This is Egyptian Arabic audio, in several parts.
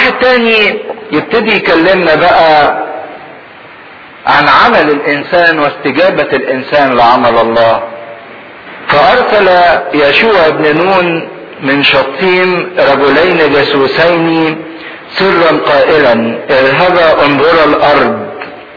الاصحاح الثاني يبتدي يكلمنا بقى عن عمل الانسان واستجابة الانسان لعمل الله فارسل يشوع بن نون من شطيم رجلين جاسوسين سرا قائلا اذهبا انظرا الارض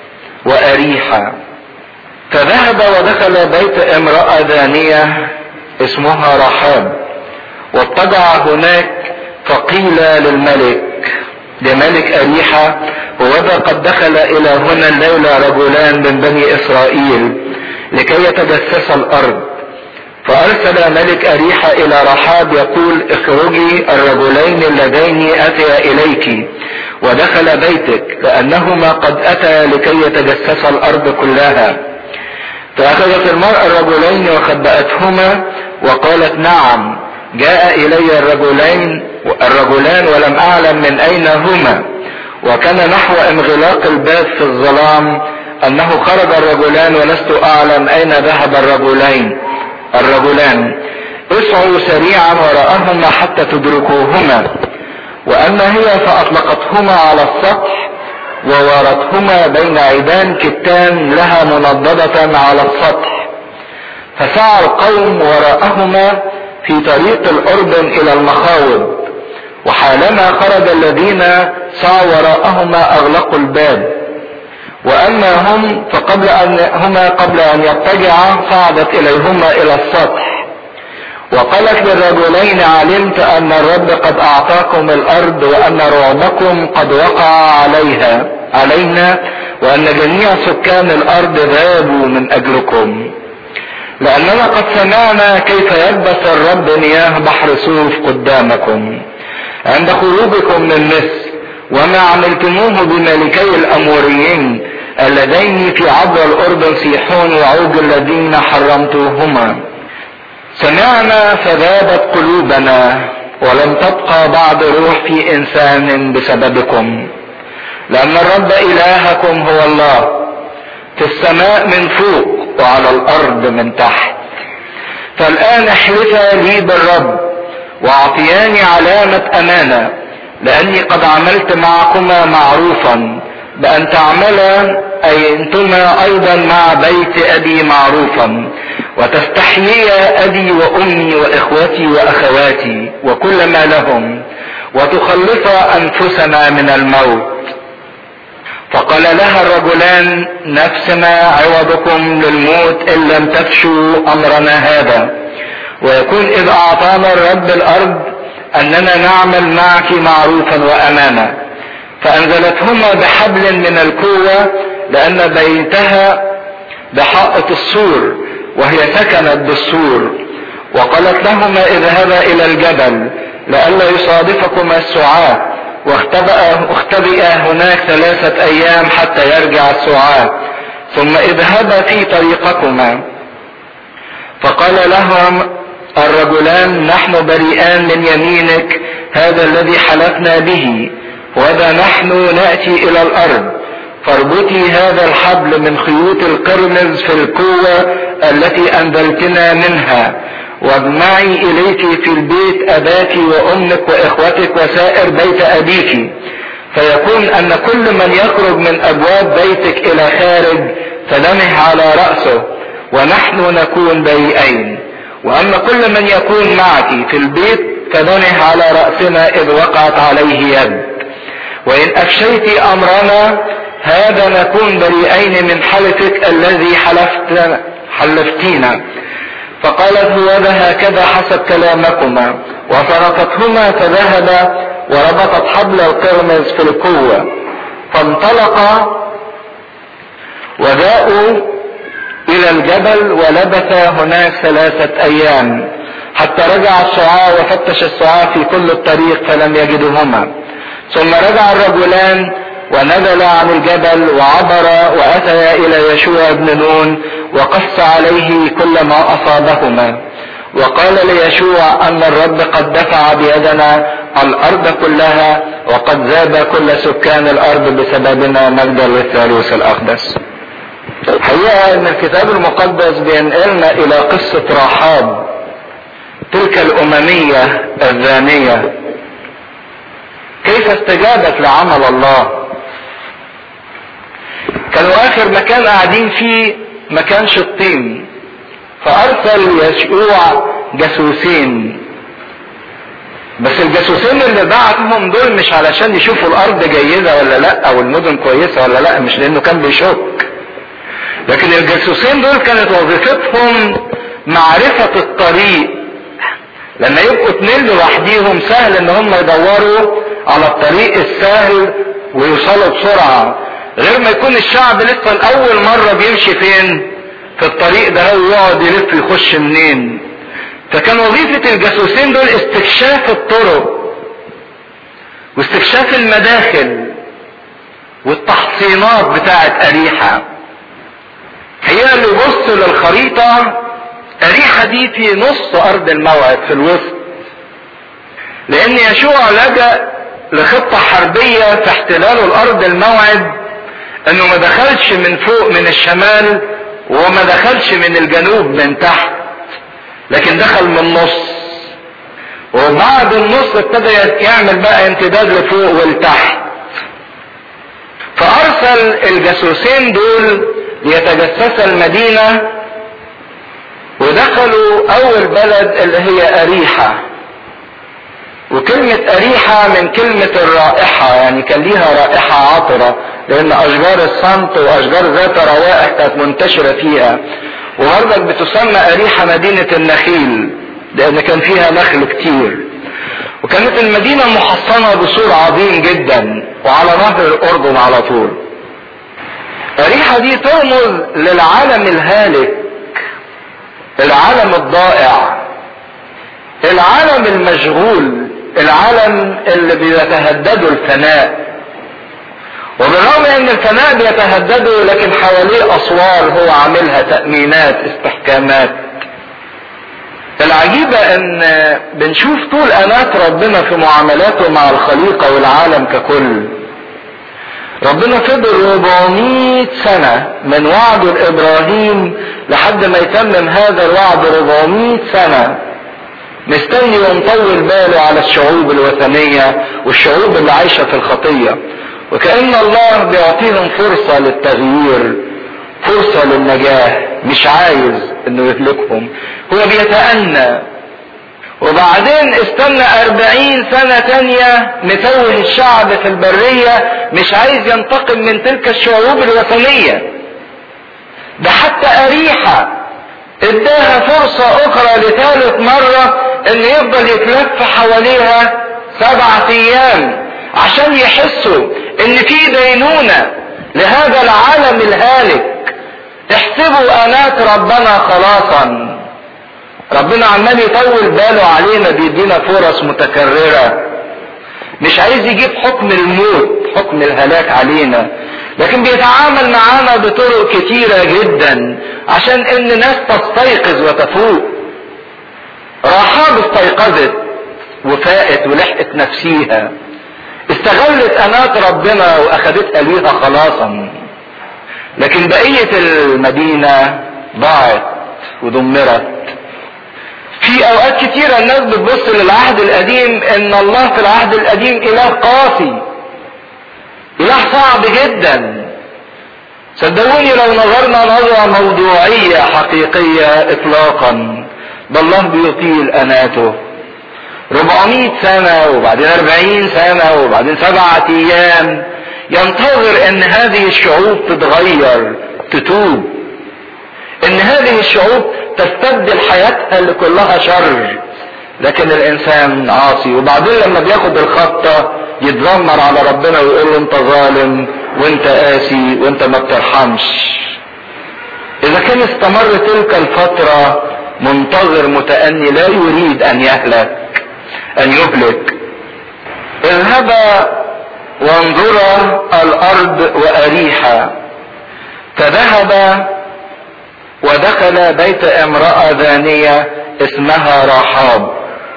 واريحا فذهب ودخل بيت امرأة دانية اسمها رحاب واضطجع هناك فقيل للملك لملك أريحة ووذا قد دخل إلى هنا الليلة رجلان من بني إسرائيل لكي يتجسس الأرض فأرسل ملك أريحة إلى رحاب يقول اخرجي الرجلين اللذين أتيا إليك ودخل بيتك لأنهما قد أتى لكي يتجسس الأرض كلها فأخذت المرأة الرجلين وخبأتهما وقالت نعم جاء إلي الرجلين الرجلان ولم أعلم من أين هما وكان نحو انغلاق الباب في الظلام أنه خرج الرجلان ولست أعلم أين ذهب الرجلين الرجلان اسعوا سريعا وراءهما حتى تدركوهما وأما هي فأطلقتهما على السطح وورتهما بين عيدان كتان لها منضدة على السطح فسعى القوم وراءهما في طريق الأردن إلى المخاوض وحالما خرج الذين سعوا وراءهما أغلقوا الباب وأما هم فقبل أن هما قبل أن يضطجعا صعدت إليهما إلى السطح وقالت للرجلين علمت أن الرب قد أعطاكم الأرض وأن رعبكم قد وقع عليها علينا وأن جميع سكان الأرض ذابوا من أجلكم لأننا قد سمعنا كيف يلبس الرب مياه بحر سوف قدامكم عند خروجكم من مصر وما عملتموه بملكي الأموريين اللذين في عبر الأردن سيحون وعوج الذين حرمتوهما سمعنا فذابت قلوبنا ولم تبقى بعد روح في إنسان بسببكم لأن الرب إلهكم هو الله في السماء من فوق وعلى الأرض من تحت فالآن احلفا لي بالرب واعطياني علامة أمانة لأني قد عملت معكما معروفا بأن تعملا أي أنتما أيضا مع بيت أبي معروفا وتستحييا أبي وأمي وإخوتي وأخواتي وكل ما لهم وتخلصا أنفسنا من الموت فقال لها الرجلان نفسنا عوضكم للموت إن لم تفشوا أمرنا هذا ويكون إذ أعطانا الرب الأرض أننا نعمل معك معروفا وأمانا فأنزلتهما بحبل من القوة لأن بيتها بحائط السور وهي سكنت بالسور وقالت لهما اذهبا إلى الجبل لئلا يصادفكما السعاة واختبأ اختبئا هناك ثلاثة أيام حتى يرجع السعاة ثم اذهبا في طريقكما فقال لهم الرجلان نحن بريئان من يمينك هذا الذي حلفنا به وذا نحن نأتي إلى الأرض فاربطي هذا الحبل من خيوط القرمز في القوة التي أنزلتنا منها واجمعي إليك في البيت أباك وأمك وإخوتك وسائر بيت أبيك فيكون أن كل من يخرج من أبواب بيتك إلى خارج فدمه على رأسه ونحن نكون بريئين وأما كل من يكون معك في البيت فدمه على رأسنا إذ وقعت عليه يد وإن أفشيت أمرنا هذا نكون بريئين من حلفك الذي حلفت حلفتينا فقالت هوذا هكذا حسب كلامكما وفرقتهما فذهبا وربطت حبل القرمز في القوة فانطلقا وجاءوا إلى الجبل ولبثا هناك ثلاثة أيام حتى رجع السعاة وفتش السعاة في كل الطريق فلم يجدهما ثم رجع الرجلان ونزل عن الجبل وعبر وأتيا إلى يشوع بن نون وقص عليه كل ما أصابهما وقال ليشوع أن الرب قد دفع بيدنا الأرض كلها وقد ذاب كل سكان الأرض بسببنا مجدا للثالوث الأقدس الحقيقة أن الكتاب المقدس بينقلنا إلى قصة رحاب تلك الأممية الزانية كيف فاستجابت لعمل الله كانوا اخر مكان قاعدين فيه مكان شطين فارسل يشوع جاسوسين بس الجاسوسين اللي بعتهم دول مش علشان يشوفوا الارض جيدة ولا لا او المدن كويسة ولا لا مش لانه كان بيشك لكن الجاسوسين دول كانت وظيفتهم معرفة الطريق لما يبقوا اتنين لوحديهم سهل ان هم يدوروا على الطريق السهل ويوصلوا بسرعة غير ما يكون الشعب لسه الاول مرة بيمشي فين في الطريق ده هو يقعد يلف يخش منين فكان وظيفة الجاسوسين دول استكشاف الطرق واستكشاف المداخل والتحصينات بتاعت أريحة هي اللي يبص للخريطة أريحة دي في نص أرض الموعد في الوسط لأن يشوع لجأ لخطة حربية في احتلال الأرض الموعد إنه ما دخلش من فوق من الشمال وما دخلش من الجنوب من تحت لكن دخل من النص وبعد النص ابتدى يعمل بقى امتداد لفوق ولتحت فارسل الجاسوسين دول ليتجسسا المدينة ودخلوا اول بلد اللي هي اريحة وكلمة أريحة من كلمة الرائحة يعني كان ليها رائحة عطرة لأن أشجار الصمت وأشجار ذات روائح كانت منتشرة فيها وبرضك بتسمى أريحة مدينة النخيل لأن كان فيها نخل كتير وكانت المدينة محصنة بسور عظيم جدا وعلى نهر الأردن على طول أريحة دي ترمز للعالم الهالك العالم الضائع العالم المشغول العالم اللي بيتهدده الفناء وبالرغم ان الفناء بيتهدده لكن حواليه اسوار هو عاملها تأمينات استحكامات العجيبة ان بنشوف طول انات ربنا في معاملاته مع الخليقة والعالم ككل ربنا فضل 400 سنة من وعده لابراهيم لحد ما يتمم هذا الوعد 400 سنة مستني ومطول باله على الشعوب الوثنية والشعوب اللي عايشة في الخطية وكأن الله بيعطيهم فرصة للتغيير فرصة للنجاة مش عايز انه يهلكهم هو بيتأنى وبعدين استنى أربعين سنة تانية متوه الشعب في البرية مش عايز ينتقم من تلك الشعوب الوثنية ده حتى أريحة اداها فرصة أخرى لثالث مرة إن يفضل يتلف حواليها سبعة أيام عشان يحسوا إن في دينونة لهذا العالم الهالك احسبوا آنات ربنا خلاصا ربنا عمال يطول باله علينا بيدينا فرص متكررة مش عايز يجيب حكم الموت حكم الهلاك علينا لكن بيتعامل معانا بطرق كتيرة جدا عشان ان ناس تستيقظ وتفوق راحاب استيقظت وفاقت ولحقت نفسيها استغلت انات ربنا واخدتها ليها خلاصا لكن بقية المدينة ضاعت ودمرت في اوقات كتيرة الناس بتبص للعهد القديم ان الله في العهد القديم اله قاسي اله صعب جدا صدقوني لو نظرنا نظرة موضوعية حقيقية اطلاقا ده الله بيطيل اناته 400 سنة وبعدين 40 سنة وبعدين سبعة ايام ينتظر ان هذه الشعوب تتغير تتوب ان هذه الشعوب تستبدل حياتها اللي كلها شر لكن الانسان عاصي وبعدين لما بياخد الخطة يتذمر على ربنا ويقول له انت ظالم وانت قاسي وانت ما بترحمش اذا كان استمر تلك الفترة منتظر متأني لا يريد ان يهلك ان يهلك اذهبا وانظرا الارض واريحا فذهب ودخل بيت امرأة ذانية اسمها رحاب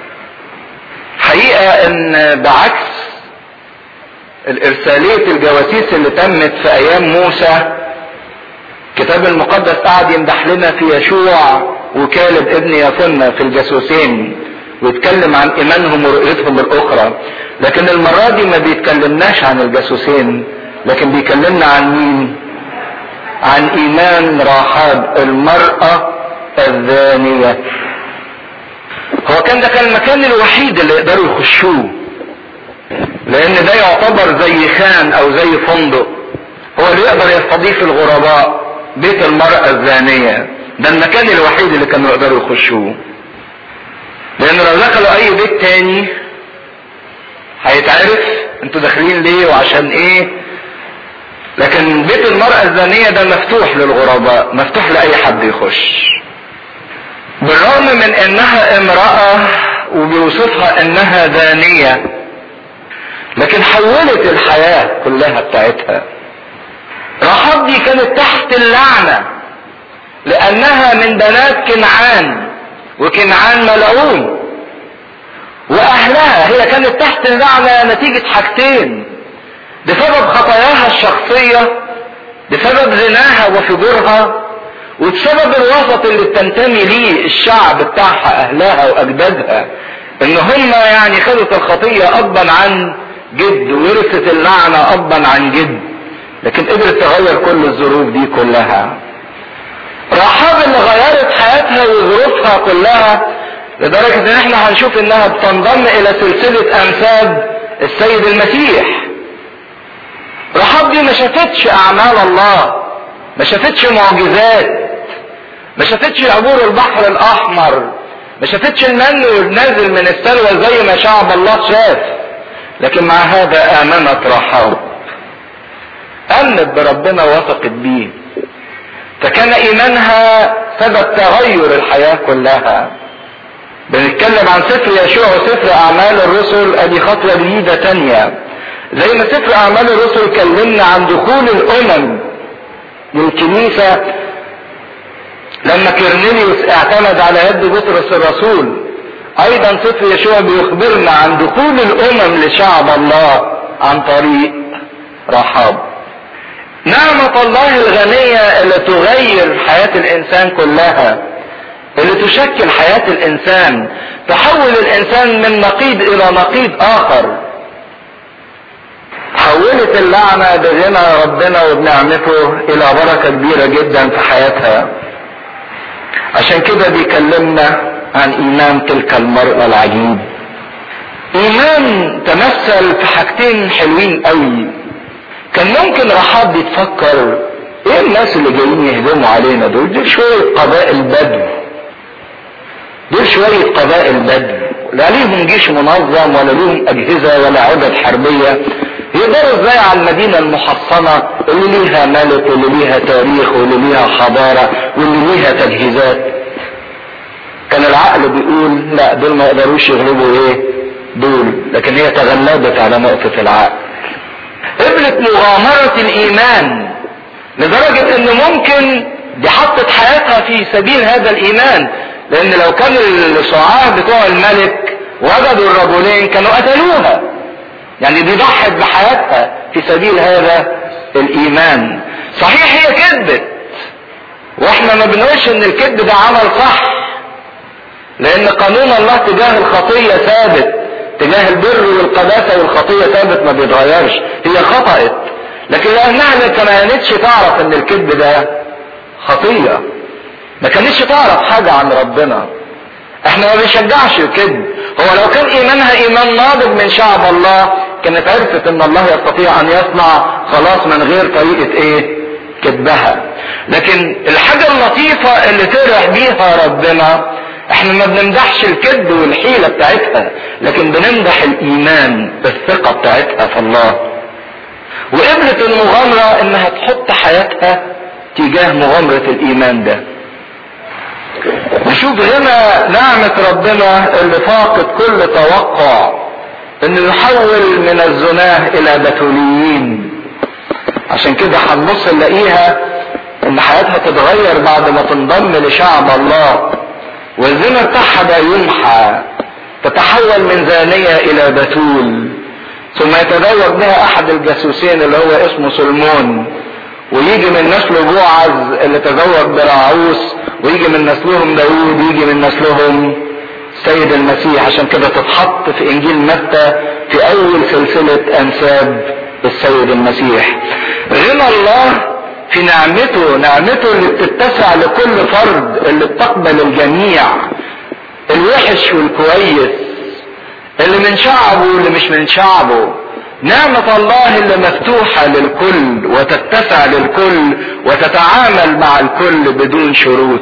حقيقة ان بعكس الارسالية الجواسيس اللي تمت في ايام موسى الكتاب المقدس قعد يمدح لنا في يشوع وكالب ابن يفنة في الجاسوسين ويتكلم عن ايمانهم ورؤيتهم الاخرى لكن المرة دي ما بيتكلمناش عن الجاسوسين لكن بيكلمنا عن مين عن ايمان راحاب المرأة الزانية هو كان ده كان المكان الوحيد اللي يقدروا يخشوه لان ده يعتبر زي خان او زي فندق هو اللي يقدر يستضيف الغرباء بيت المرأة الزانية ده المكان الوحيد اللي كانوا يقدروا يخشوه لان لو دخلوا اي بيت تاني هيتعرف انتوا داخلين ليه وعشان ايه لكن بيت المرأة الزانية ده مفتوح للغرباء مفتوح لأي حد يخش بالرغم من انها امرأة وبيوصفها انها زانية لكن حولت الحياة كلها بتاعتها رحاب دي كانت تحت اللعنة لانها من بنات كنعان وكنعان ملعون واهلها هي كانت تحت اللعنة نتيجة حاجتين بسبب خطاياها الشخصية بسبب زناها وفجورها وبسبب الوسط اللي بتنتمي ليه الشعب بتاعها اهلها واجدادها ان هم يعني خدت الخطية ابا عن جد ورثت اللعنة ابا عن جد لكن قدرت تغير كل الظروف دي كلها رحاب اللي غيرت حياتها وظروفها كلها لدرجة ان احنا هنشوف انها بتنضم الى سلسلة انساب السيد المسيح رحاب دي ما شافتش اعمال الله ما شافتش معجزات ما شافتش عبور البحر الاحمر ما شافتش المن نازل من السلوى زي ما شعب الله شاف لكن مع هذا امنت رحاب امنت بربنا وثقت بيه فكان ايمانها سبب تغير الحياة كلها بنتكلم عن سفر يشوع وسفر اعمال الرسل ادي خطوة جديدة تانية زي ما سفر اعمال الرسل كلمنا عن دخول الامم للكنيسة لما كيرنيليوس اعتمد على يد بطرس الرسول ايضا سفر يشوع بيخبرنا عن دخول الامم لشعب الله عن طريق رحاب نعمة الله الغنية اللي تغير حياة الانسان كلها اللي تشكل حياة الانسان تحول الانسان من نقيض الى نقيض اخر حولت اللعنة بغنى ربنا وبنعمته الى بركة كبيرة جدا في حياتها عشان كده بيكلمنا عن ايمان تلك المرأة العجيب ايمان تمثل في حاجتين حلوين قوي كان ممكن رحاب بتفكر ايه الناس اللي جايين يهجموا علينا دول دول شوية قبائل بدو دول شوية قبائل بدو لا ليهم جيش منظم ولا ليهم اجهزة ولا عدد حربية يقدروا ازاي على المدينة المحصنة اللي ليها ملك واللي ليها تاريخ واللي ليها حضارة واللي ليها تجهيزات كان العقل بيقول لا دول ما يقدروش يغلبوا ايه دول لكن هي تغلبت على نقطة العقل قبلت مغامرة الايمان لدرجة انه ممكن دي حطت حياتها في سبيل هذا الايمان لان لو كان الصعاه بتوع الملك وجدوا الرجلين كانوا قتلوها يعني دي ضحت بحياتها في سبيل هذا الايمان صحيح هي كذبت واحنا ما بنقولش ان الكذب ده عمل صح لان قانون الله تجاه الخطية ثابت تجاه البر والقداسة والخطية ثابت ما بيتغيرش هي خطأت لكن لانها ما كانتش تعرف ان الكذب ده خطية ما كانتش تعرف حاجة عن ربنا احنا ما بنشجعش الكذب هو لو كان ايمانها ايمان ناضج من شعب الله كانت عرفت ان الله يستطيع ان يصنع خلاص من غير طريقة ايه كذبها لكن الحاجة اللطيفة اللي ترح بيها ربنا احنا ما بنمدحش الكذب والحيلة بتاعتها لكن بنمدح الايمان بالثقة بتاعتها في الله وقبلت المغامرة انها تحط حياتها تجاه مغامرة الايمان ده نشوف هنا نعمة ربنا اللي فاقت كل توقع انه يحول من الزناه الى بتوليين عشان كده هنبص نلاقيها ان حياتها تتغير بعد ما تنضم لشعب الله والزنا بتاعها ده يمحى تتحول من زانية الى بتول ثم يتزوج بها احد الجاسوسين اللي هو اسمه سلمون ويجي من نسله بوعز اللي تزوج براعوس ويجي من نسلهم داوود ويجي من نسلهم سيد المسيح عشان كده تتحط في انجيل متى في اول سلسلة انساب السيد المسيح غنى الله في نعمته نعمته اللي بتتسع لكل فرد اللي بتقبل الجميع الوحش والكويس اللي من شعبه واللي مش من شعبه نعمة الله اللي مفتوحة للكل وتتسع للكل وتتعامل مع الكل بدون شروط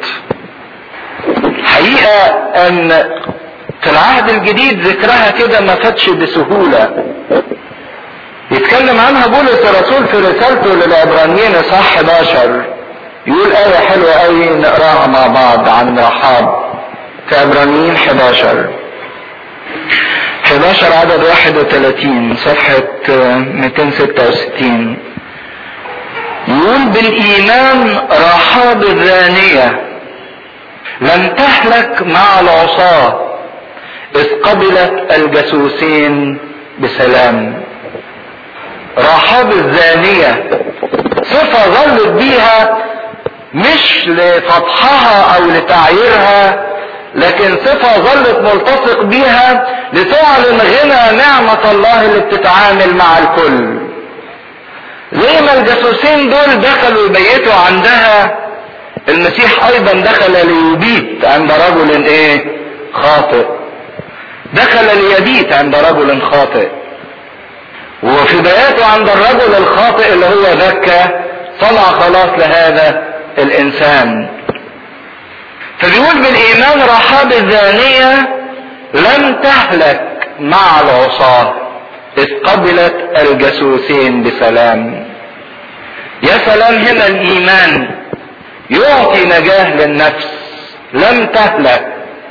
حقيقة ان في العهد الجديد ذكرها كده ما فاتش بسهولة يتكلم عنها بولس الرسول في رسالته للعبرانيين اصحاح 11 يقول آية حلوة قوي نقراها مع بعض عن رحاب في عبرانيين 11 11 عدد 31 صفحة 266 يقول بالإيمان رحاب الرانية لم تهلك مع العصاة إذ قبلت الجاسوسين بسلام رحاب الزانية صفة ظلت بيها مش لفضحها او لتعييرها لكن صفة ظلت ملتصق بيها لتعلن غنى نعمة الله اللي بتتعامل مع الكل زي ما الجاسوسين دول دخلوا يبيتوا عندها المسيح ايضا دخل ليبيت عند رجل ايه خاطئ دخل ليبيت عند رجل خاطئ وفي بياته عند الرجل الخاطئ اللي هو ذكى صنع خلاص لهذا الانسان فبيقول بالايمان رحاب الزانية لم تهلك مع العصاة اذ قبلت الجاسوسين بسلام يا سلام هنا الايمان يعطي نجاة للنفس لم تهلك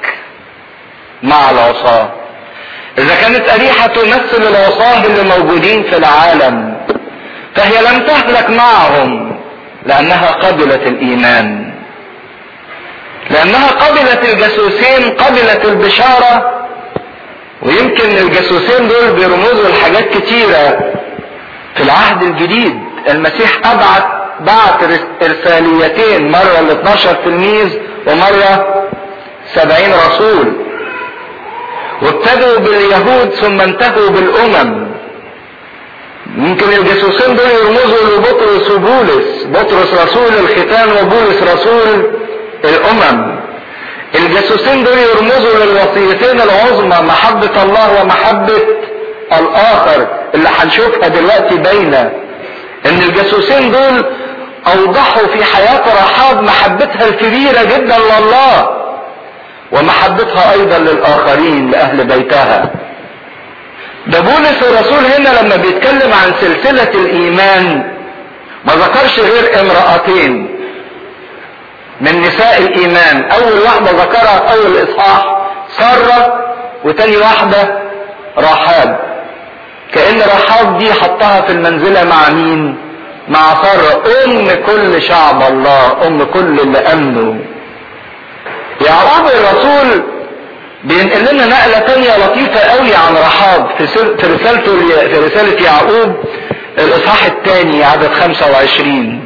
مع العصاه اذا كانت اريحة تمثل العصاه اللي موجودين في العالم فهي لم تهلك معهم لانها قبلت الايمان لانها قبلت الجاسوسين قبلت البشارة ويمكن الجاسوسين دول بيرمزوا لحاجات كتيرة في العهد الجديد المسيح ابعت بعت ارساليتين مرة ل 12 تلميذ ومرة 70 رسول وابتدوا باليهود ثم انتهوا بالامم يمكن الجاسوسين دول يرمزوا لبطرس وبولس بطرس رسول الختان وبولس رسول الامم الجاسوسين دول يرمزوا للوصيتين العظمى محبة الله ومحبة الاخر اللي هنشوفها دلوقتي باينة ان الجاسوسين دول اوضحوا في حياة رحاب محبتها الكبيرة جدا لله ومحبتها ايضا للاخرين لاهل بيتها ده بولس الرسول هنا لما بيتكلم عن سلسلة الايمان ما ذكرش غير امرأتين من نساء الايمان اول واحدة ذكرها في اول اصحاح سارة وتاني واحدة رحاب كأن رحاب دي حطها في المنزلة مع مين مع سارة ام كل شعب الله ام كل اللي امنوا يعقوب الرسول بينقل لنا نقلة تانية لطيفة قوي عن رحاب في رسالته في رسالة يعقوب الإصحاح الثاني عدد 25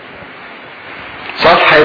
صفحة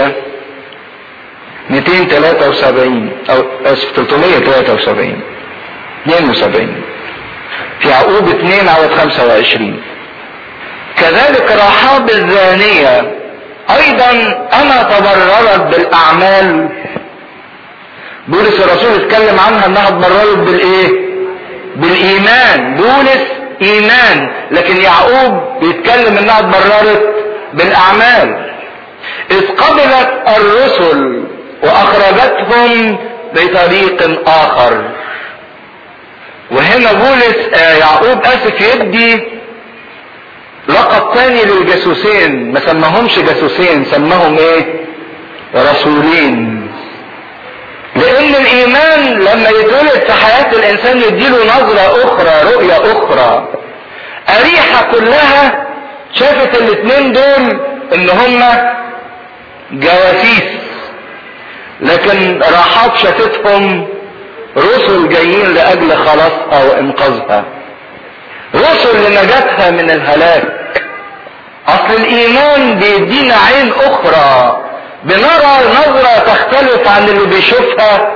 273 أو آسف 373 72 في يعقوب 2 عدد 25 كذلك رحاب الزانية ايضا اما تبررت بالاعمال بولس الرسول اتكلم عنها انها تبررت بالايه بالايمان بولس ايمان لكن يعقوب بيتكلم انها تبررت بالاعمال اذ قبلت الرسل واخرجتهم بطريق اخر وهنا بولس آه يعقوب اسف يدي لقب تاني للجاسوسين ما سماهمش جاسوسين سماهم ايه رسولين لان الايمان لما يتولد في حياة الانسان يديله نظرة اخرى رؤية اخرى اريحة كلها شافت الاتنين دول ان هما جواسيس لكن رحاب شافتهم رسل جايين لاجل خلاصها وانقاذها رسل لنجاتها من الهلاك اصل الايمان بيدينا عين اخرى بنرى نظرة تختلف عن اللي بيشوفها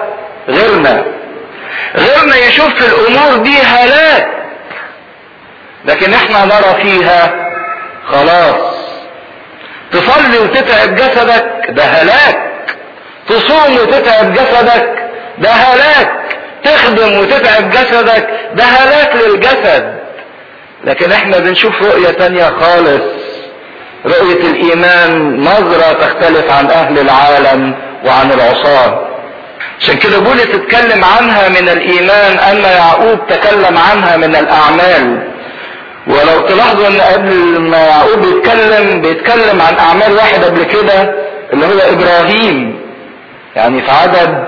غيرنا غيرنا يشوف في الامور دي هلاك لكن احنا نرى فيها خلاص تصلي وتتعب جسدك ده هلاك تصوم وتتعب جسدك ده هلاك تخدم وتتعب جسدك ده هلاك للجسد لكن احنا بنشوف رؤية تانية خالص رؤية الايمان نظرة تختلف عن اهل العالم وعن العصاة عشان كده بولس اتكلم عنها من الايمان اما يعقوب تكلم عنها من الاعمال ولو تلاحظوا ان قبل ما يعقوب يتكلم بيتكلم عن اعمال واحد قبل كده اللي هو ابراهيم يعني في عدد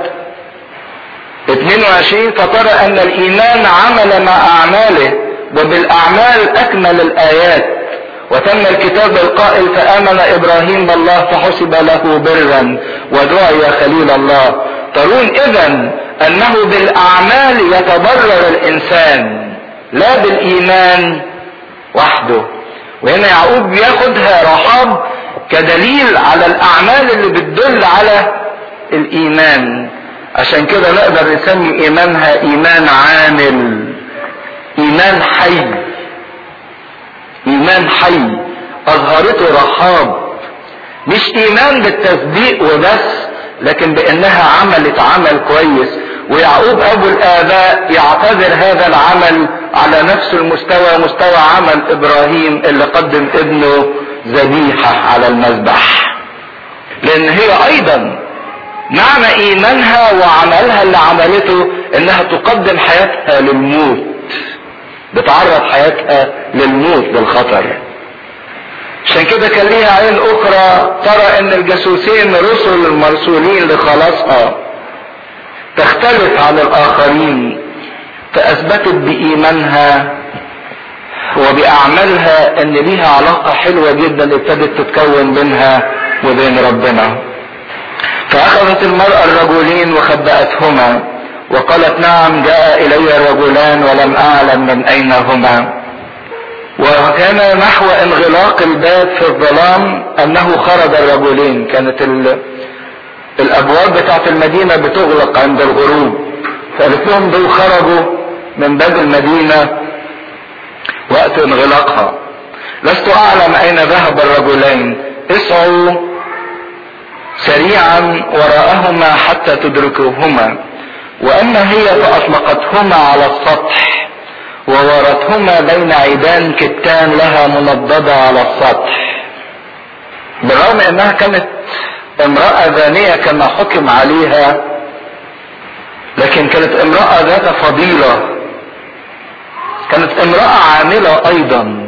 22 فترى ان الايمان عمل مع اعماله وبالاعمال اكمل الايات وتم الكتاب القائل فامن ابراهيم بالله فحسب له برا ودعي خليل الله ترون اذا انه بالاعمال يتبرر الانسان لا بالايمان وحده وهنا يعقوب بياخدها رحاب كدليل على الاعمال اللي بتدل على الايمان عشان كده نقدر نسمي ايمانها ايمان عامل ايمان حي ايمان حي اظهرته رحاب مش ايمان بالتصديق وبس لكن بانها عملت عمل كويس ويعقوب ابو الاباء يعتبر هذا العمل على نفس المستوى مستوى عمل ابراهيم اللي قدم ابنه ذبيحه على المذبح لان هي ايضا معنى ايمانها وعملها اللي عملته انها تقدم حياتها للموت بتعرض حياتها للموت للخطر عشان كده كان ليها عين اخرى ترى ان الجاسوسين رسل المرسولين لخلاصها تختلف عن الاخرين فاثبتت بايمانها وباعمالها ان ليها علاقه حلوه جدا ابتدت تتكون بينها وبين ربنا فاخذت المراه الرجلين وخبأتهما وقالت نعم جاء الي الرجلان ولم اعلم من اين هما وكان نحو انغلاق الباب في الظلام انه خرج الرجلين كانت ال... الابواب بتاعت المدينة بتغلق عند الغروب فقالت لهم دول خرجوا من باب المدينة وقت انغلاقها لست اعلم اين ذهب الرجلين اسعوا سريعا وراءهما حتى تدركوهما واما هي فاطلقتهما على السطح وورتهما بين عيدان كتان لها منضدة على السطح بالرغم انها كانت امرأة زانية كما حكم عليها لكن كانت امرأة ذات فضيلة كانت امرأة عاملة ايضا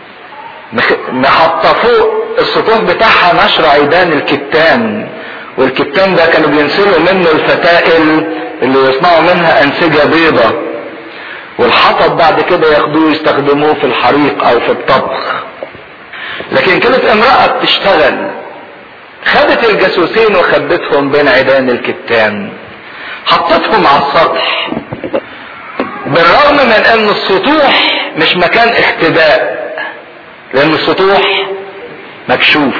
محطة فوق السطوح بتاعها نشر عيدان الكتان والكتان ده كانوا بينسلوا منه الفتائل اللي يصنعوا منها انسجة بيضة والحطب بعد كده ياخدوه يستخدموه في الحريق او في الطبخ لكن كانت امرأة بتشتغل خدت الجاسوسين وخبتهم بين عيدان الكتان حطتهم على السطح بالرغم من ان السطوح مش مكان اختباء لان السطوح مكشوف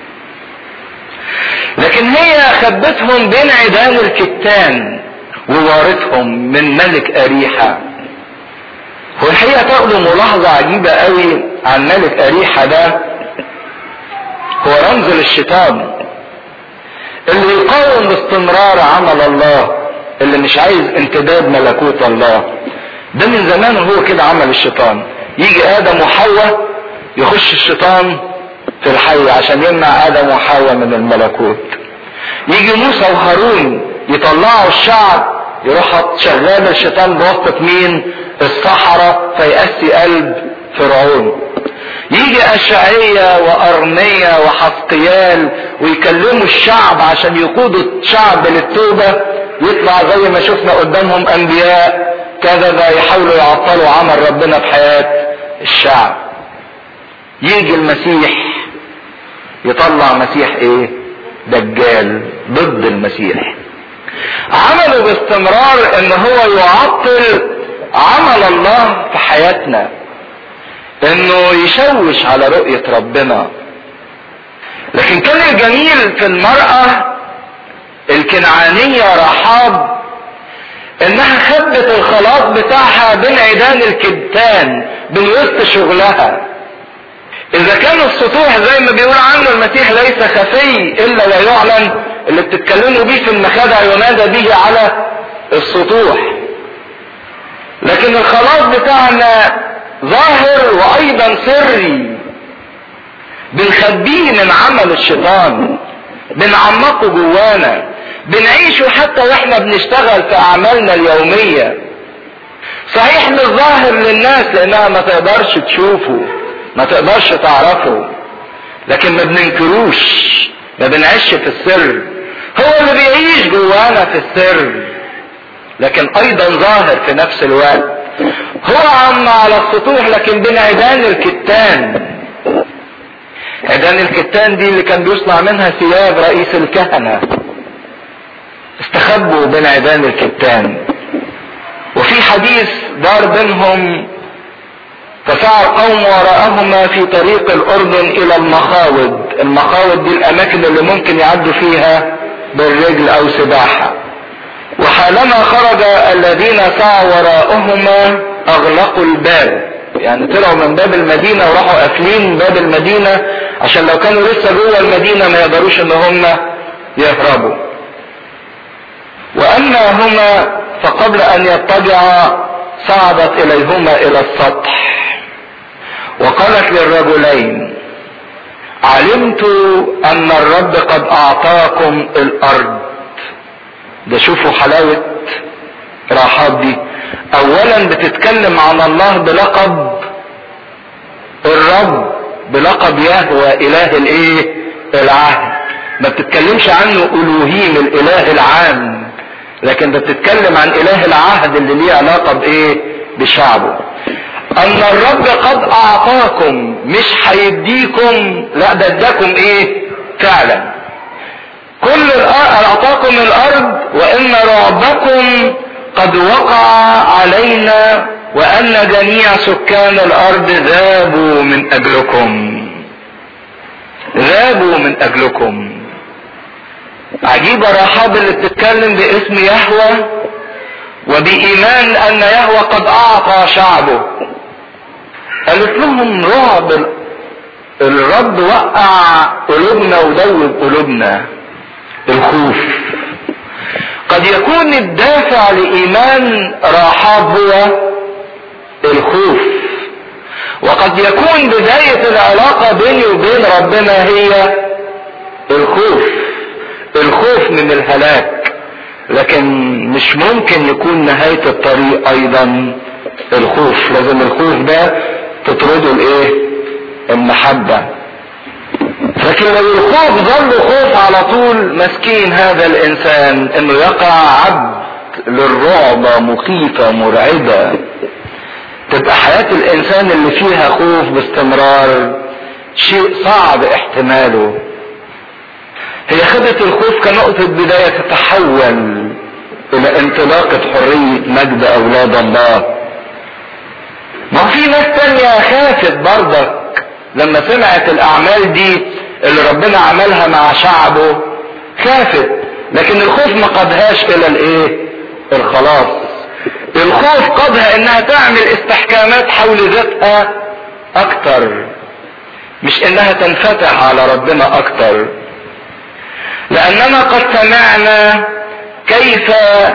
لكن هي خبتهم بين عيدان الكتان ووارثهم من ملك اريحه هو الحقيقه تاخدوا ملاحظه عجيبه قوي عن ملك اريحه ده هو رمز للشيطان اللي يقاوم باستمرار عمل الله اللي مش عايز امتداد ملكوت الله ده من زمان هو كده عمل الشيطان يجي ادم وحواء يخش الشيطان في الحي عشان يمنع ادم وحواء من الملكوت يجي موسى وهارون يطلعوا الشعب يروح شغال الشيطان بواسطة مين الصحراء فيأسي قلب فرعون يجي أشعية وأرمية وحسقيال ويكلموا الشعب عشان يقودوا الشعب للتوبة يطلع زي ما شفنا قدامهم أنبياء كذا يحاولوا يعطلوا عمل ربنا في حياة الشعب يجي المسيح يطلع مسيح ايه دجال ضد المسيح عملوا باستمرار ان هو يعطل عمل الله في حياتنا انه يشوش على رؤية ربنا لكن كان الجميل في المرأة الكنعانية رحاب انها خبت الخلاص بتاعها بين عيدان الكتان بين وسط شغلها اذا كان السطوح زي ما بيقول عنه المسيح ليس خفي الا ويعلن اللي بتتكلموا بيه في المخادع ينادى به على السطوح لكن الخلاص بتاعنا ظاهر وايضا سري بنخبيه من عمل الشيطان بنعمقه جوانا بنعيشه حتى واحنا بنشتغل في اعمالنا اليومية صحيح مش ظاهر للناس لانها ما تقدرش تشوفه ما تقدرش تعرفه لكن ما بننكروش ما بنعيش في السر هو اللي بيعيش جوانا في السر لكن ايضا ظاهر في نفس الوقت هو عم على السطوح لكن بين عيدان الكتان عيدان الكتان دي اللي كان بيصنع منها ثياب رئيس الكهنة استخبوا بين عيدان الكتان وفي حديث دار بينهم فسعى القوم وراءهما في طريق الاردن الى المخاوض المخاوض دي الاماكن اللي ممكن يعدوا فيها بالرجل او سباحة وحالما خرج الذين سعوا وراءهما اغلقوا الباب يعني طلعوا من باب المدينة وراحوا قافلين باب المدينة عشان لو كانوا لسه جوه المدينة ما يقدروش ان هم يهربوا واما هما فقبل ان يضطجعا صعدت اليهما الى السطح وقالت للرجلين علمت ان الرب قد اعطاكم الارض ده شوفوا حلاوة راحات دي اولا بتتكلم عن الله بلقب الرب بلقب يهوى اله الايه العهد ما بتتكلمش عنه الوهيم الاله العام لكن بتتكلم عن اله العهد اللي ليه علاقة بايه بشعبه ان الرب قد اعطاكم مش هيديكم لا ده اداكم ايه فعلا كل اعطاكم الارض وان رعبكم قد وقع علينا وان جميع سكان الارض ذابوا من اجلكم ذابوا من اجلكم عجيبة رحاب اللي بتتكلم باسم يهوى وبإيمان أن يهوى قد أعطى شعبه قالت لهم رعب الرب وقع قلوبنا ودوب قلوبنا الخوف قد يكون الدافع لإيمان رحاب هو الخوف وقد يكون بداية العلاقة بيني وبين ربنا هي الخوف الخوف من الهلاك لكن مش ممكن يكون نهاية الطريق ايضا الخوف لازم الخوف ده تطرده الايه المحبة لكن لو الخوف ظل خوف على طول مسكين هذا الانسان انه يقع عبد للرعبة مخيفة مرعبة تبقى حياة الانسان اللي فيها خوف باستمرار شيء صعب احتماله هي خدت الخوف كنقطة بداية تتحول إلى انطلاقة حرية مجد أولاد الله. ما في ناس تانية خافت برضك لما سمعت الأعمال دي اللي ربنا عملها مع شعبه خافت لكن الخوف ما قادهاش إلى الإيه؟ الخلاص. الخوف قادها إنها تعمل استحكامات حول ذاتها أكتر. مش إنها تنفتح على ربنا أكتر. لأننا قد سمعنا كيف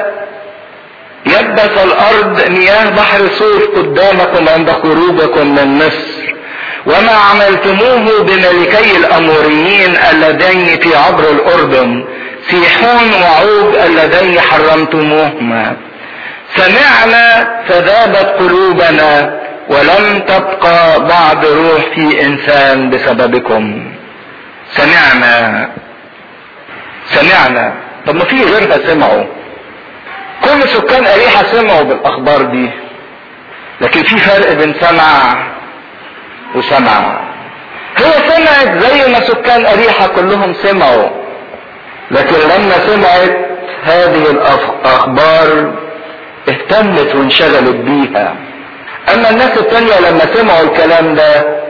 يبس الأرض مياه بحر صوف قدامكم عند خروجكم من مصر وما عملتموه بملكي الأموريين اللذين في عبر الأردن سيحون وعوج اللذين حرمتموهما سمعنا فذابت قلوبنا ولم تبقى بعد روح في إنسان بسببكم سمعنا سمعنا طب ما في غيرها سمعوا كل سكان أريحة سمعوا بالأخبار دي لكن في فرق بين سمع وسمع هي سمعت زي ما سكان أريحة كلهم سمعوا لكن لما سمعت هذه الأخبار اهتمت وانشغلت بيها أما الناس التانية لما سمعوا الكلام ده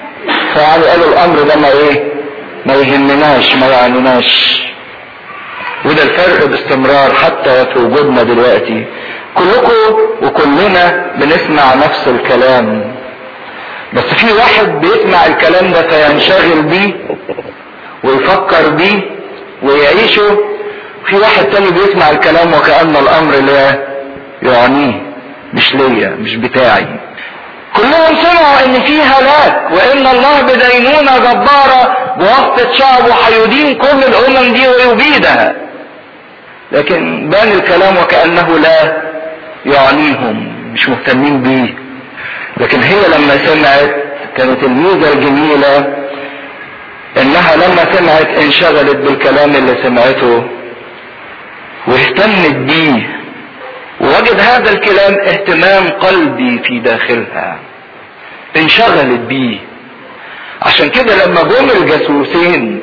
فيعني قالوا الأمر ده ما إيه ما يهمناش ما يعنيناش وده الفرق باستمرار حتى في وجودنا دلوقتي كلكم وكلنا بنسمع نفس الكلام بس في واحد بيسمع الكلام ده فينشغل بيه ويفكر بيه ويعيشه في واحد تاني بيسمع الكلام وكأن الأمر لا يعنيه مش ليا مش بتاعي كلهم سمعوا ان في هلاك وان الله بدينونة جبارة بواسطة شعبه هيدين كل الامم دي ويبيدها لكن بان الكلام وكأنه لا يعنيهم مش مهتمين بيه لكن هي لما سمعت كانت الميزة الجميلة انها لما سمعت انشغلت بالكلام اللي سمعته واهتمت بيه ووجد هذا الكلام اهتمام قلبي في داخلها انشغلت بيه عشان كده لما جم الجاسوسين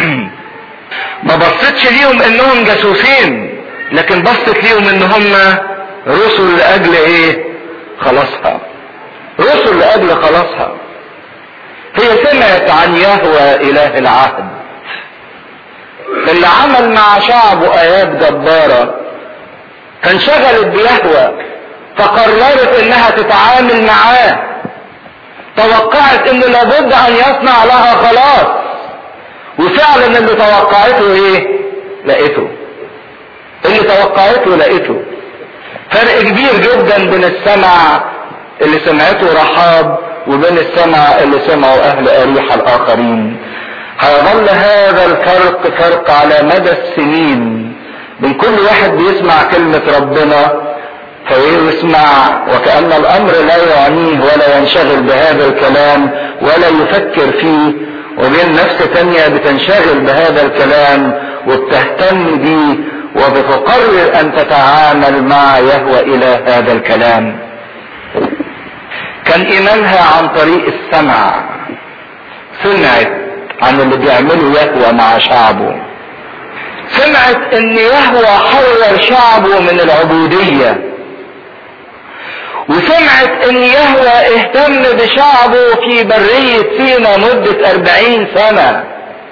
ما بصتش ليهم انهم جاسوسين لكن بصت ليهم ان هم رسل لاجل ايه خلاصها رسل لاجل خلاصها هي سمعت عن يهوى اله العهد اللي عمل مع شعبه ايات جباره فانشغلت بيهوى فقررت انها تتعامل معاه توقعت ان لابد ان يصنع لها خلاص وفعلا اللي توقعته ايه لقيته اللي توقعته لقيته فرق كبير جدا بين السمع اللي سمعته رحاب وبين السمع اللي سمعه اهل اريحة الاخرين هيظل هذا الفرق فرق على مدى السنين من كل واحد بيسمع كلمة ربنا فيسمع وكأن الأمر لا يعنيه ولا ينشغل بهذا الكلام ولا يفكر فيه وبين نفس تانية بتنشغل بهذا الكلام وبتهتم بيه وبتقرر أن تتعامل مع يهوى إلى هذا الكلام كان إيمانها عن طريق السمع سمعت عن اللي بيعمله يهوى مع شعبه سمعت ان يهوى حرر شعبه من العبودية وسمعت ان يهوى اهتم بشعبه في برية سينا مدة اربعين سنة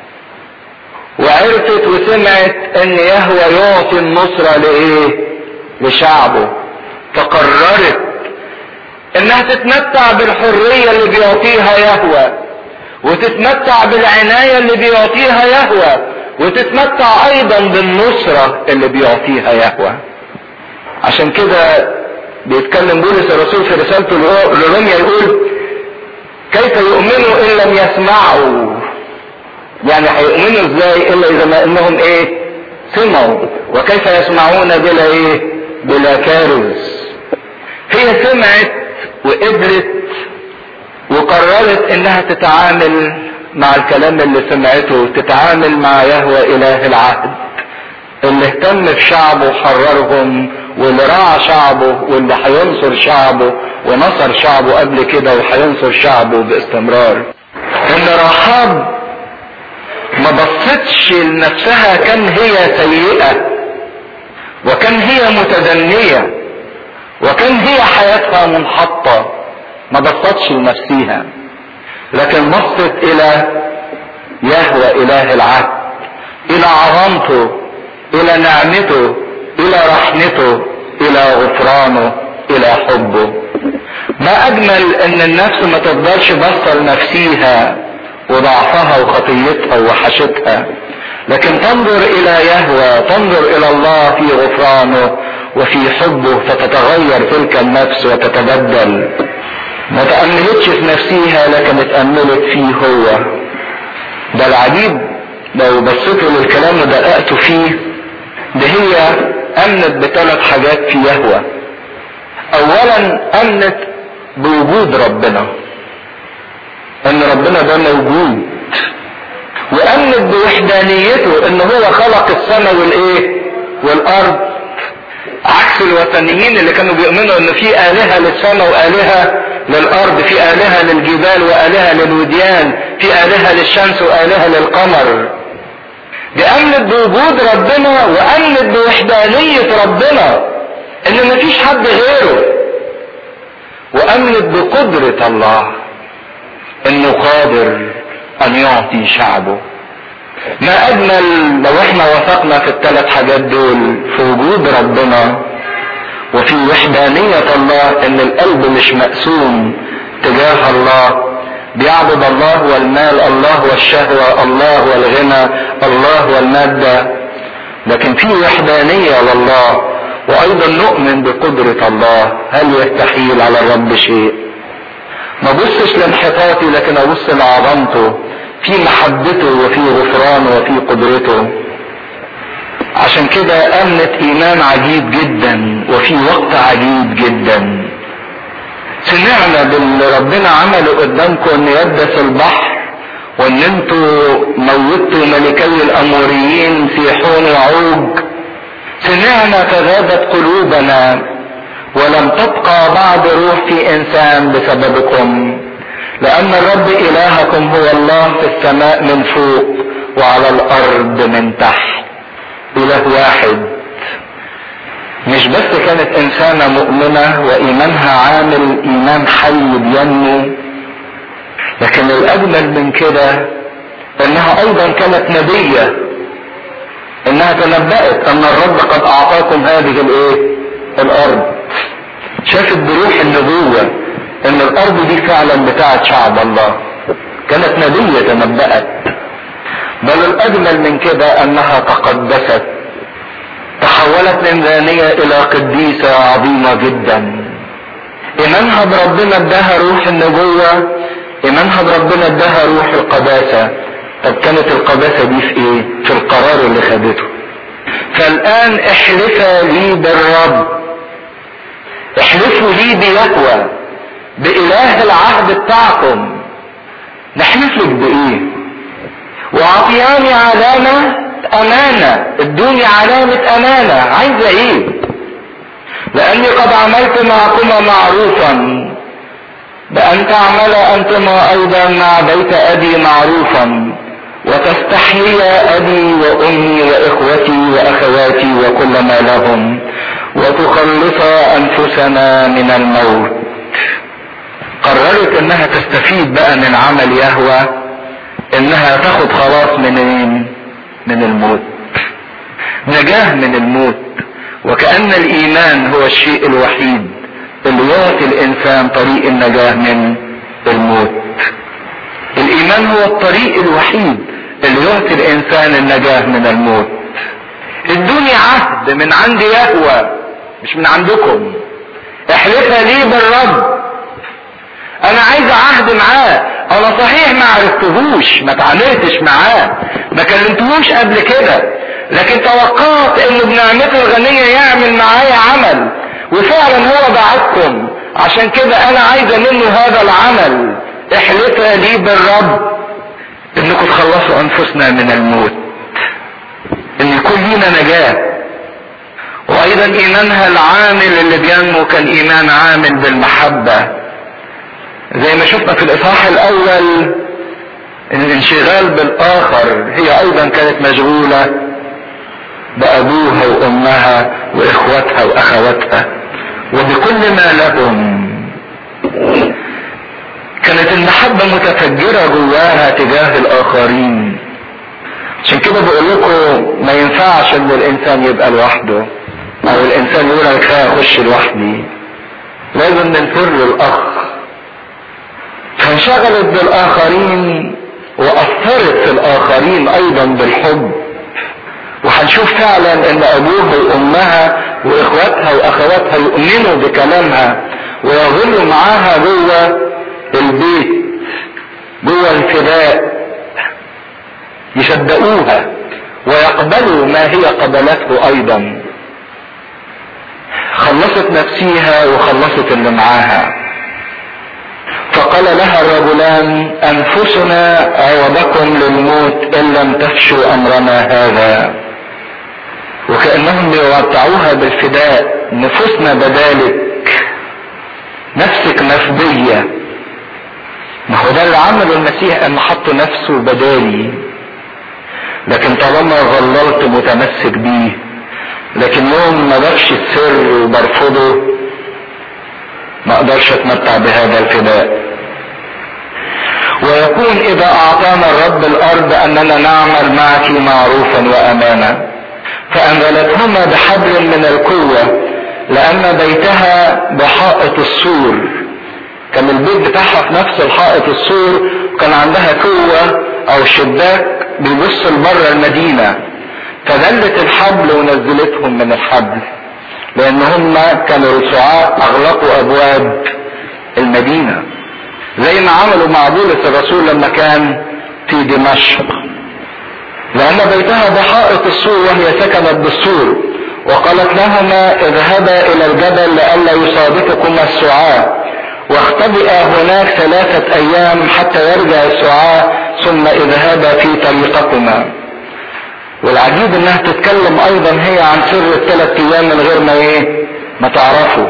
وعرفت وسمعت ان يهوى يعطي النصرة لايه لشعبه فقررت انها تتمتع بالحرية اللي بيعطيها يهوى وتتمتع بالعناية اللي بيعطيها يهوى وتتمتع ايضا بالنصرة اللي بيعطيها يهوى عشان كده بيتكلم بولس الرسول في رسالته لروميا يقول كيف يؤمنوا ان لم يسمعوا يعني هيؤمنوا ازاي الا اذا ما انهم ايه سمعوا وكيف يسمعون بلا ايه بلا كارث هي سمعت وقبلت وقررت انها تتعامل مع الكلام اللي سمعته تتعامل مع يهوى اله العهد اللي اهتم بشعبه وحررهم واللي راعى شعبه واللي هينصر شعبه ونصر شعبه قبل كده وهينصر شعبه باستمرار ان رحاب ما بصتش لنفسها كان هي سيئة وكان هي متدنية وكان هي حياتها منحطة ما بصتش لنفسها لكن بصت الى يهوى اله العهد الى عظمته الى نعمته الى رحمته الى غفرانه الى حبه ما اجمل ان النفس ما تفضلش بصة لنفسيها وضعفها وخطيتها ووحشتها لكن تنظر الى يهوى تنظر الى الله في غفرانه وفي حبه فتتغير تلك النفس وتتبدل ما تأملتش في نفسيها لكن اتأملت فيه هو ده العجيب لو بصيتوا للكلام ودققتوا فيه ده هي امنت بثلاث حاجات في يهوى اولا امنت بوجود ربنا ان ربنا ده موجود وامنت بوحدانيته ان هو خلق السماء والايه والارض عكس الوثنيين اللي كانوا بيؤمنوا ان في الهه للسماء والهه للارض في الهه للجبال والهه للوديان في الهه للشمس والهه للقمر دي امنت بوجود ربنا وامنت بوحدانيه ربنا ان مفيش حد غيره وامنت بقدره الله انه قادر ان يعطي شعبه ما اجمل لو احنا وثقنا في الثلاث حاجات دول في وجود ربنا وفي وحدانية الله ان القلب مش مقسوم تجاه الله بيعبد الله والمال الله والشهوة الله والغنى الله والمادة لكن في وحدانية لله وايضا نؤمن بقدرة الله هل يستحيل على الرب شيء ما بصش لانحطاطي لكن ابص لعظمته في محبته وفي غفرانه وفي قدرته عشان كده امنت ايمان عجيب جدا وفي وقت عجيب جدا سمعنا باللي ربنا عمله قدامكم ان يبس البحر وان انتوا موتوا ملكي الاموريين في حون وعوج سمعنا فغابت قلوبنا ولم تبقى بعد روح في انسان بسببكم لان الرب الهكم هو الله في السماء من فوق وعلى الارض من تحت اله واحد مش بس كانت انسانة مؤمنة وايمانها عامل ايمان حي بينمو لكن الاجمل من كده انها ايضا كانت نبية انها تنبأت ان الرب قد اعطاكم هذه الايه الارض شافت بروح النبوة ان الارض دي فعلا بتاعت شعب الله كانت نبية تنبأت بل الاجمل من كده انها تقدست تحولت من زانية الى قديسة عظيمة جدا ايمانها بربنا اداها روح النبوة ايمانها بربنا اداها روح القداسة طب كانت القداسة دي في ايه في القرار اللي خدته فالان احلفا لي بالرب احلفوا لي بيهوى بإله العهد بتاعكم نحلف لك بإيه؟ وأعطياني علامة أمانة ادوني علامة أمانة عايزة إيه؟ لأني قد عملت معكما معروفا بأن تعمل أنتما أيضا مع بيت أبي معروفا وتستحيي أبي وأمي وإخوتي وأخواتي وكل ما لهم وتخلص أنفسنا من الموت قررت انها تستفيد بقى من عمل يهوى انها تاخد خلاص منين من الموت نجاه من الموت وكأن الايمان هو الشيء الوحيد اللي يعطي الانسان طريق النجاة من الموت الايمان هو الطريق الوحيد اللي يعطي الانسان النجاة من الموت ادوني عهد من عند يهوى مش من عندكم احلفها لي بالرب انا عايز عهد معاه انا صحيح ما عرفتهوش ما تعاملتش معاه ما كلمتهوش قبل كده لكن توقعت انه بنعمته الغنية يعمل معايا عمل وفعلا هو بعتكم عشان كده انا عايزة منه هذا العمل احلفها لي بالرب انكم تخلصوا انفسنا من الموت ان يكون لينا نجاة وايضا ايمانها العامل اللي بينمو كان ايمان عامل بالمحبة زي ما شفنا في الاصحاح الاول الانشغال بالاخر هي ايضا كانت مشغولة بابوها وامها واخواتها واخواتها وبكل ما لهم كانت المحبة متفجرة جواها تجاه الاخرين عشان كده بقول لكم ما ينفعش ان الانسان يبقى لوحده او الانسان يقول انا كفايه اخش لوحدي لازم ننفر الاخ فانشغلت بالاخرين واثرت في الاخرين ايضا بالحب وهنشوف فعلا ان ابوها وامها واخواتها واخواتها يؤمنوا بكلامها ويظلوا معاها جوه البيت جوه الفداء يصدقوها ويقبلوا ما هي قبلته ايضا خلصت نفسيها وخلصت اللي معاها فقال لها الرجلان انفسنا عوضكم للموت ان لم تفشوا امرنا هذا وكانهم بيوقعوها بالفداء نفوسنا بدالك نفسك مفدية ما هو ده اللي عمله المسيح ان حط نفسه بدالي لكن طالما ظللت متمسك بيه لكن يوم ما بخشي السر وبرفضه ما اقدرش اتمتع بهذا الفداء ويكون اذا اعطانا الرب الارض اننا نعمل معك معروفا وامانا فانزلتهما بحبل من القوة لان بيتها بحائط السور كان البيت بتاعها في نفس الحائط السور وكان عندها قوة او شباك بيبص لبره المدينة فدلت الحبل ونزلتهم من الحبل لان هم كانوا رسعاء اغلقوا ابواب المدينة زي ما عملوا مع بولس الرسول لما كان في دمشق لان بيتها بحائط السور وهي سكنت بالسور وقالت لهما اذهبا الى الجبل لئلا يصادقكما السعاة واختبئا هناك ثلاثة ايام حتى يرجع السعاة ثم اذهبا في طريقكما والعجيب انها تتكلم ايضا هي عن سر الثلاث ايام من غير ما ايه ما تعرفوا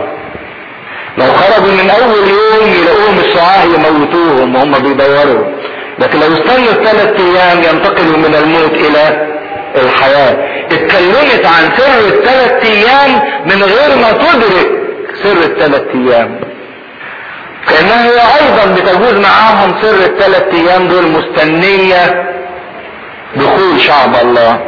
لو خرجوا من اول يوم يلاقوهم السعاة يموتوهم وهم بيدوروا لكن لو استنوا الثلاث ايام ينتقلوا من الموت الى الحياة اتكلمت عن سر الثلاث ايام من غير ما تدرك سر الثلاث ايام كانها هي ايضا بتجوز معاهم سر الثلاث ايام دول مستنية دخول شعب الله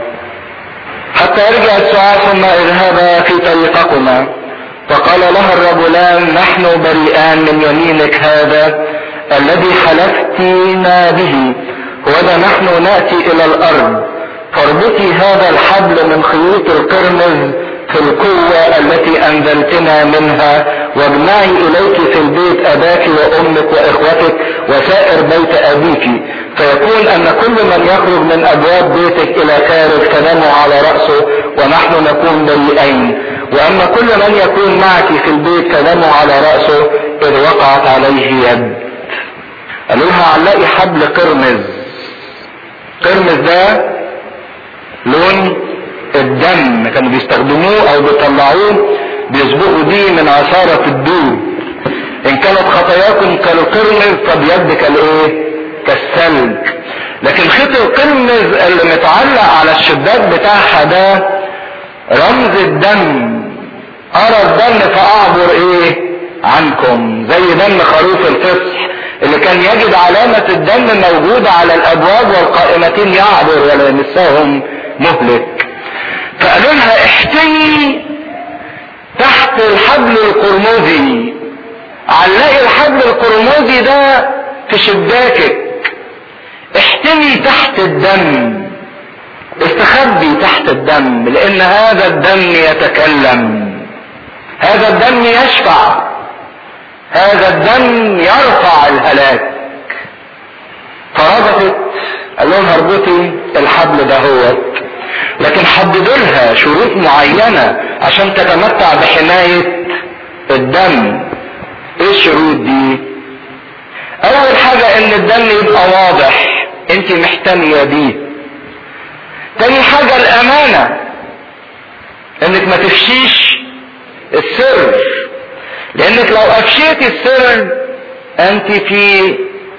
حتى يرجع السعاة ثم اذهبا في طريقكما فقال لها الرجلان نحن بريئان من يمينك هذا الذي حلفتنا به وذا نحن ناتي الى الارض فاربطي هذا الحبل من خيوط القرمز في القوة التي انزلتنا منها واجمعي اليك في البيت اباك وامك واخوتك وسائر بيت ابيك فيكون ان كل من يخرج من ابواب بيتك الى خارج تنام على رأسه ونحن نكون بريئين واما كل من يكون معك في البيت تنام على رأسه اذ وقعت عليه يد قالوا لها علقي حبل قرمز قرمز ده لون الدم كانوا بيستخدموه او بيطلعوه بيصبغوا بيه من عصارة الدود ان كانت خطاياكم كالقرمز فبيد كالايه كالثلج لكن خيط القرمز اللي متعلق على الشباك بتاعها ده رمز الدم ارى الدم فاعبر ايه عنكم زي دم خروف الفصح اللي كان يجد علامة الدم موجودة على الابواب والقائمتين يعبر ولا يمسهم مهلك فقالوا لها احتمي تحت الحبل القرمزي علقي الحبل القرمزي ده في شباكك احتمي تحت الدم استخبي تحت الدم لان هذا الدم يتكلم هذا الدم يشفع هذا الدم يرفع الهلاك فربطت قال لهم اربطي الحبل ده هو لكن حددوا لها شروط معينة عشان تتمتع بحماية الدم ايه الشروط دي اول حاجة ان الدم يبقى واضح انت محتمية بيه تاني حاجة الامانة انك ما تفشيش السر لانك لو افشيت السر انت في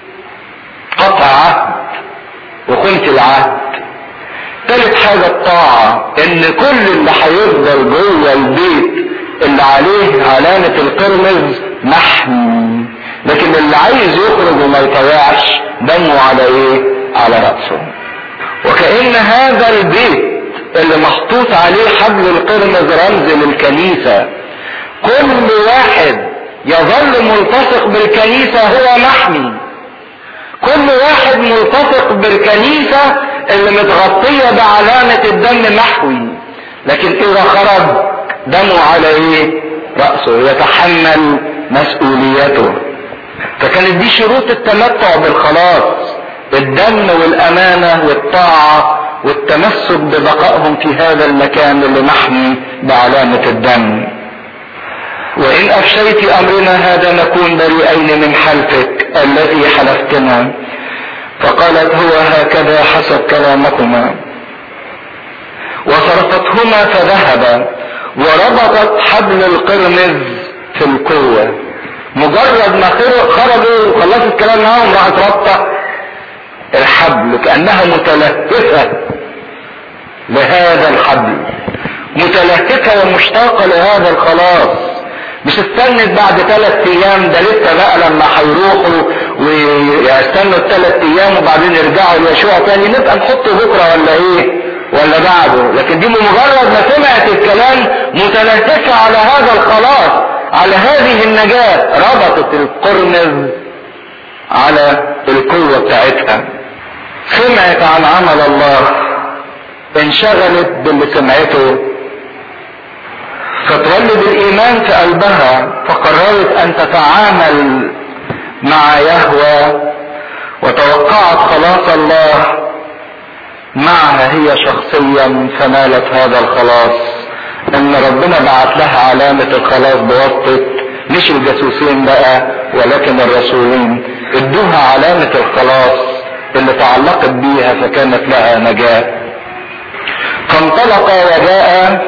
قطع عهد وخنت العهد تالت حاجة الطاعة ان كل اللي هيفضل جوه البيت اللي عليه علامة القرمز محمي لكن اللي عايز يخرج وما يطيعش دمه على ايه على رأسه وكأن هذا البيت اللي محطوط عليه حبل القرمز رمز للكنيسة كل واحد يظل ملتصق بالكنيسة هو محمي كل واحد ملتصق بالكنيسة اللي متغطية بعلامة الدم محوي لكن اذا خرج دمه على ايه رأسه يتحمل مسؤوليته فكانت دي شروط التمتع بالخلاص الدم والامانة والطاعة والتمسك ببقائهم في هذا المكان اللي محمي بعلامة الدم وإن أفشيت أمرنا هذا نكون بريئين من حلفك الذي حلفتنا فقالت هو هكذا حسب كلامكما وصرفتهما فذهبا وربطت حبل القرمز في القوة مجرد ما خرجوا وخلصت الكلام معاهم راحت ربطة الحبل كأنها متلهفة لهذا الحبل متلهفة ومشتاقة لهذا الخلاص مش استنت بعد ثلاث ايام ده لسه بقى لما هيروحوا استنوا الثلاث ايام وبعدين يرجعوا ليشوع تاني نبقى نحطه بكره ولا ايه ولا بعده لكن دي بمجرد ما سمعت الكلام متنفسة على هذا الخلاص على هذه النجاة ربطت القرنز على القوة بتاعتها سمعت عن عمل الله انشغلت باللي سمعته فتولد الايمان في قلبها فقررت ان تتعامل مع يهوى وتوقعت خلاص الله معها هي شخصيا فنالت هذا الخلاص ان ربنا بعت لها علامة الخلاص بواسطة مش الجاسوسين بقى ولكن الرسولين ادوها علامة الخلاص اللي تعلقت بيها فكانت لها نجاة فانطلق وجاء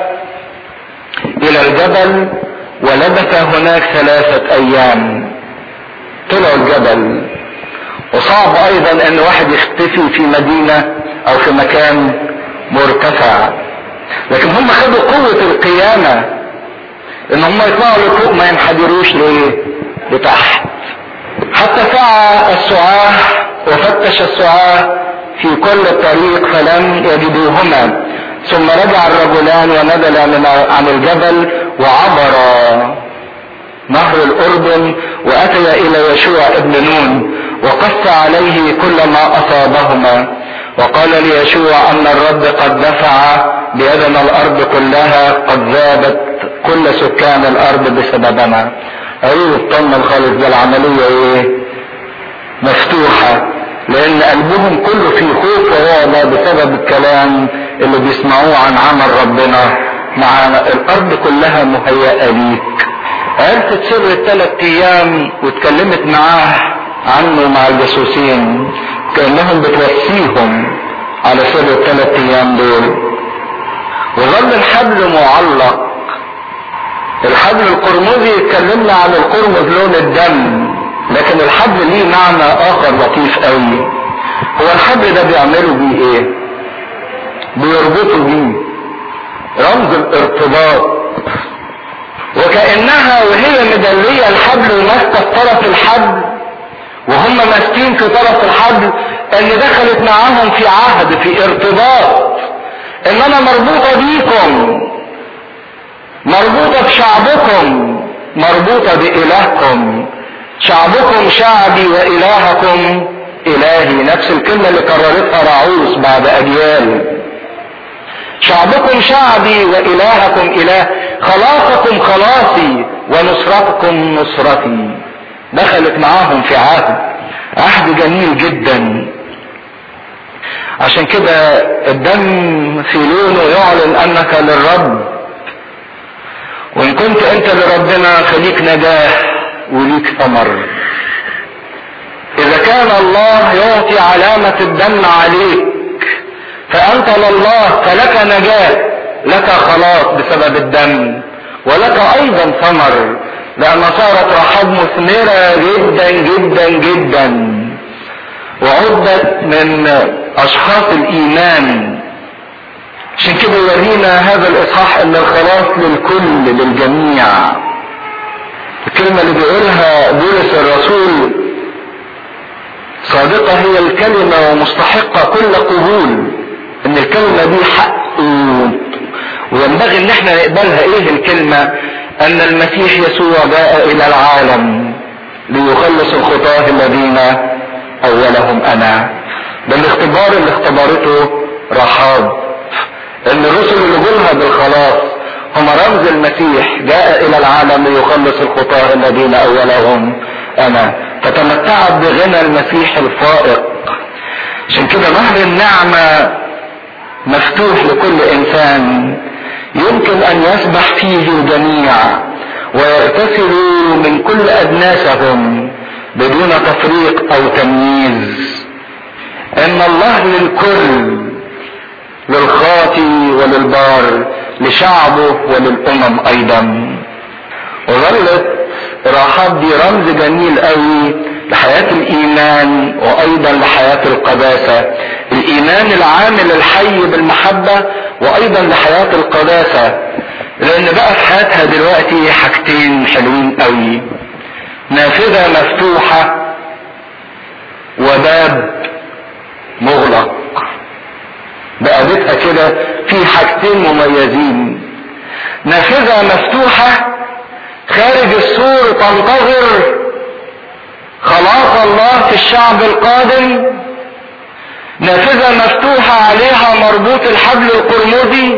الى الجبل ولبث هناك ثلاثة ايام طلعوا الجبل وصعب ايضا ان واحد يختفي في مدينة او في مكان مرتفع لكن هم خدوا قوة القيامة ان هم يطلعوا لفوق ما ينحدروش ليه لتحت حتى سعى السعاة وفتش السعاة في كل الطريق فلم يجدوهما ثم رجع الرجلان ونزل من عن الجبل وعبرا نهر الاردن واتيا الى يشوع ابن نون وقص عليه كل ما اصابهما وقال ليشوع ان الرب قد دفع بيدنا الارض كلها قد ذابت كل سكان الارض بسببنا ايوه اطمن خالص ده العملية ايه مفتوحة لان قلبهم كله في خوف ورعب بسبب الكلام اللي بيسمعوه عن عمل ربنا مع الارض كلها مهيئة ليك عرفت سر الثلاث ايام واتكلمت معاه عنه مع الجاسوسين كانهم بتوصيهم على سر الثلاث ايام دول وظل الحبل معلق الحبل القرمزي اتكلمنا عن القرمز لون الدم لكن الحبل ليه معنى اخر لطيف قوي هو الحبل ده بيعملوا بيه ايه بيربطوا بيه رمز الارتباط وكانها وهي مدليه الحبل وماسكه طرف الحبل وهم ماسكين في طرف الحبل ان دخلت معاهم في عهد في ارتباط ان انا مربوطه بيكم مربوطه بشعبكم مربوطه بالهكم شعبكم شعبي والهكم الهي نفس الكلمه اللي كررتها راعوس بعد اجيال شعبكم شعبي والهكم اله خلاصكم خلاصي ونصرتكم نصرتي دخلت معاهم في عهد عهد جميل جدا عشان كده الدم في لونه يعلن انك للرب وان كنت انت لربنا فليك نجاه وليك ثمر اذا كان الله يعطي علامة الدم عليك فانت لله فلك نجاة لك خلاص بسبب الدم ولك ايضا ثمر لان صارت رحاب مثمرة جدا جدا جدا وعدت من اشخاص الايمان عشان كده يورينا هذا الاصحاح ان الخلاص للكل للجميع الكلمة اللي بيقولها بولس الرسول صادقة هي الكلمة ومستحقة كل قبول ان الكلمة دي حق وينبغي ان احنا نقبلها ايه الكلمة ان المسيح يسوع جاء الى العالم ليخلص الخطاة الذين اولهم انا ده الاختبار اللي اختبرته رحاب ان الرسل اللي جولها بالخلاص هم رمز المسيح جاء الى العالم ليخلص الخطاة الذين اولهم انا فتمتعت بغنى المسيح الفائق عشان كده نهر النعمة مفتوح لكل انسان يمكن ان يسبح فيه الجميع ويغتسلوا من كل ادناسهم بدون تفريق او تمييز ان الله للكل للخاطي وللبار لشعبه وللامم ايضا وظلت رحاب دي رمز جميل قوي لحياة الإيمان وأيضا لحياة القداسة الإيمان العامل الحي بالمحبة وأيضا لحياة القداسة لأن بقى في حياتها دلوقتي حاجتين حلوين قوي نافذة مفتوحة وباب مغلق بقابتها كده في حاجتين مميزين نافذة مفتوحة خارج السور تنتظر خلاص الله في الشعب القادم نافذة مفتوحة عليها مربوط الحبل القرمزي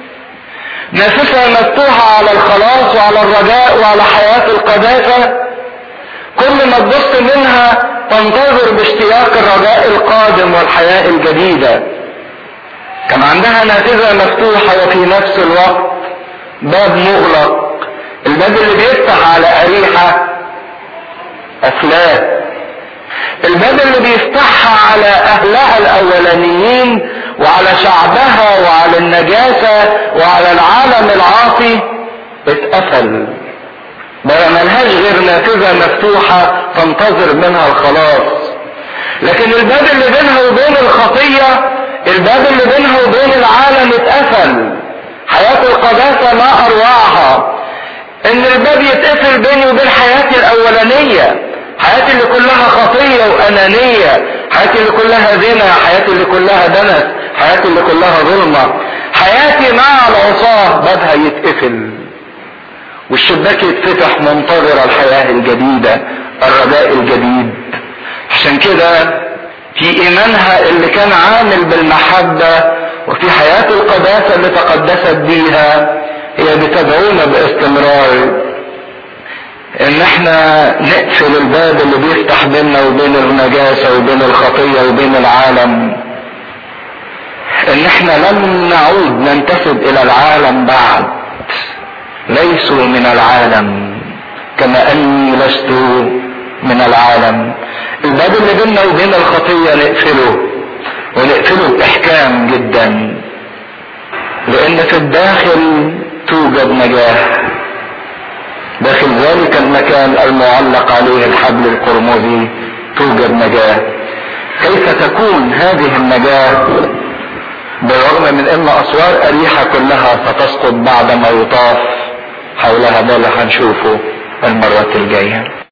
نافذة مفتوحة على الخلاص وعلى الرجاء وعلى حياة القداسة كل ما تبص منها تنتظر باشتياق الرجاء القادم والحياة الجديدة كان عندها نافذة مفتوحة وفي نفس الوقت باب مغلق الباب اللي بيفتح على أريحة أفلاه الباب اللي بيفتحها على أهلها الأولانيين وعلى شعبها وعلى النجاسة وعلى العالم العاصي اتقفل بقى ملهاش غير نافذة مفتوحة تنتظر منها الخلاص لكن الباب اللي بينها وبين الخطية الباب اللي بينها وبين العالم اتقفل حياة القداسة ما أروعها إن الباب يتقفل بيني وبين حياتي الأولانية حياتي اللي كلها خطية وأنانية حياتي اللي كلها زنا حياتي اللي كلها دنس حياتي اللي كلها ظلمة حياتي مع العصاة بابها يتقفل والشباك يتفتح منتظرة الحياة الجديدة الرجاء الجديد عشان كده في ايمانها اللي كان عامل بالمحبة وفي حياة القداسة اللي تقدست بيها هي بتدعونا باستمرار ان احنا نقفل الباب اللي بيفتح بيننا وبين النجاسة وبين الخطية وبين العالم ان احنا لم نعود ننتسب الى العالم بعد ليسوا من العالم كما اني لست من العالم الباب اللي بيننا وبين الخطية نقفله ونقفله باحكام جدا لان في الداخل توجد نجاة داخل ذلك المكان المعلق عليه الحبل القرمزي توجد نجاة كيف تكون هذه النجاة بالرغم من ان اسوار اريحة كلها ستسقط بعد ما يطاف حولها ده اللي هنشوفه المرة الجاية